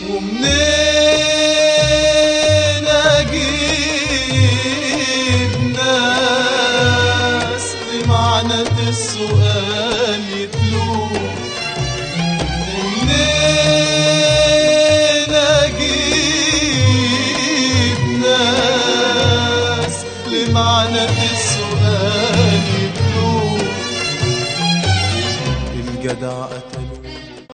ومنين اجيب ناس لمعنى السؤال يتلوه ومنين اجيب ناس لمعنى السؤال يتلوه الجدع قتل